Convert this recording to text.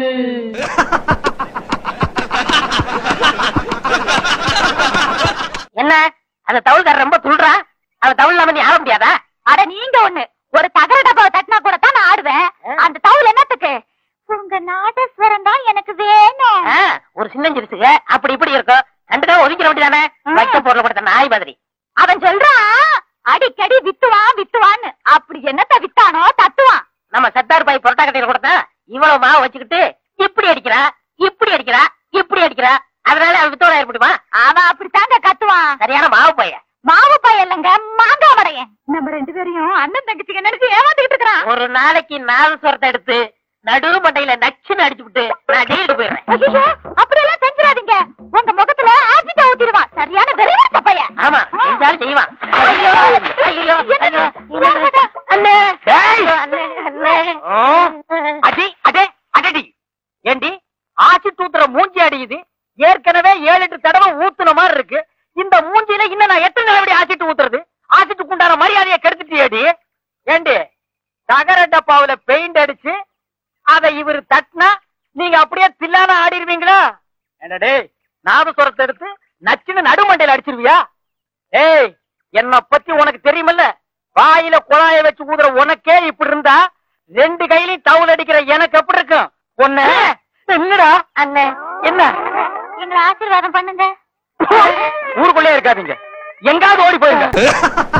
என்ன அந்த தவுள்காரர் ரொம்ப துள்றா அவன் தவுள் இல்லாம நீ ஆட முடியாதா அட நீங்க ஒண்ணு ஒரு தகர டப்பாவை தட்டினா கூட தான் நான் ஆடுவேன் அந்த தவுல் என்னத்துக்கு உங்க நாதஸ்வரம் தான் எனக்கு வேணும் ஆ, ஒரு சின்னஞ்சிரிசுக அப்படி இப்படி இருக்கும் கண்டுக்கா ஒதுக்கிற வேண்டியதானே ஆ. வைக்க பொருளை கொடுத்த நாய் மாதிரி அவன் சொல்றான் அடிக்கடி வித்துவான் வித்துவான்னு அப்படி என்னத்த வித்தானோ தத்துவான் நம்ம சத்தார் பாய் பொரோட்டா கட்டையில கொடுத்தா இவ்வளவு மாவு வச்சுக்கிட்டு இப்படி அடிக்கிறா இப்படி அடிக்கிறா இப்படி அடிக்கிறா அதனால அவன் வித்தோட ஏற்படுமா அவன் அப்படித்தாங்க கத்துவான் சரியான மாவு பையன் மாவு பையன் இல்லைங்க மாங்காய் மடையன் நம்ம ரெண்டு பேரையும் அண்ணன் தங்கச்சிக்கு நினைச்சு ஏமாத்திக்கிட்டு இருக்கிறான் ஒரு நாளைக்கு நாதஸ்வரத்தை எடுத்து நடு மண்டையில நச்சுன்னு அடிச்சு விட்டு நான் ஜெயிலுக்கு போயிடுறேன் ஐயோ அப்படியெல்லாம் செஞ்சிடாதீங்க உங்க முகத்துல ஆசிட்ட ஊத்திடுவான் சரியான வெறிவட்ட பையன் ஆமா செஞ்சாலும் செய்வான் ஐயோ, ஐயோ, என்னங்க? ஐயோ, என்னங்க? அண்ணே டேய்! அண்ணே, அண்ணே. அடி அடே அடடி ஏண்டி ஆசி தூத்துற மூஞ்சி அடியுது ஏற்கனவே ஏழு எட்டு தடவை ஊத்துன மாதிரி இருக்கு இந்த மூஞ்சில இன்னும் நான் எத்தனை நிலவடி ஆசிட்டு ஊத்துறது ஆசிட்டுக்கு உண்டான மரியாதையை கெடுத்துட்டியேடி ஏண்டி தகர டப்பாவுல பெயிண்ட் அடிச்சு அதை இவர் தட்டினா நீங்க அப்படியே தில்லான ஆடிடுவீங்களா என்னடே நாதஸ்வரத்தை எடுத்து நச்சுன்னு நடுமண்டையில அடிச்சிருவியா ஏய் என்ன பத்தி உனக்கு தெரியுமில்ல வாயில குழாய வச்சு ஊதுற உனக்கே இப்படி இருந்தா ரெண்டு கையிலையும் தவுல் அடிக்கிற எனக்கு எப்படி இருக்கும் பொண்ணு என்னடா அண்ணே என்ன எங்களை ஆசீர்வாதம் பண்ணுங்க ஊருக்குள்ளே இருக்காதீங்க எங்காவது ஓடி போயிருங்க